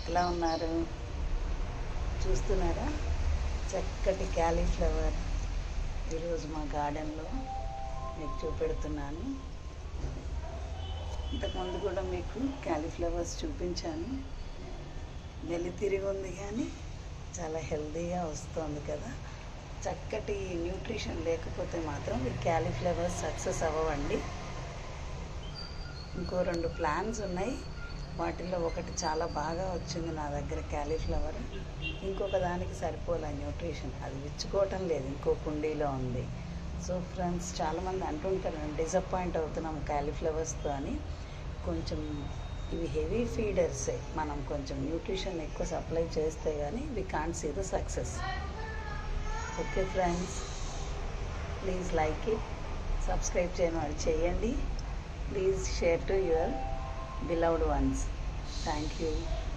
ఎలా ఉన్నారు చూస్తున్నారా చక్కటి క్యాలీఫ్లవర్ ఈరోజు మా గార్డెన్లో మీకు చూపెడుతున్నాను ఇంతకుముందు కూడా మీకు క్యాలీఫ్లవర్స్ చూపించాను నెల్లి తిరిగి ఉంది కానీ చాలా హెల్తీగా వస్తుంది కదా చక్కటి న్యూట్రిషన్ లేకపోతే మాత్రం ఈ క్యాలీఫ్లవర్స్ సక్సెస్ అవ్వవండి ఇంకో రెండు ప్లాన్స్ ఉన్నాయి వాటిలో ఒకటి చాలా బాగా వచ్చింది నా దగ్గర క్యాలీఫ్లవర్ ఇంకొక దానికి సరిపోలే న్యూట్రిషన్ అది విచ్చుకోవటం లేదు ఇంకో కుండీలో ఉంది సో ఫ్రెండ్స్ చాలామంది అంటుంటారు నేను డిసప్పాయింట్ అవుతున్నాం క్యాలీఫ్లవర్స్తో అని కొంచెం ఇవి హెవీ ఫీడర్సే మనం కొంచెం న్యూట్రిషన్ ఎక్కువ సప్లై చేస్తే కానీ we can't see the success okay friends please like it subscribe చేయని వాళ్ళు చేయండి please share to your beloved ones thank you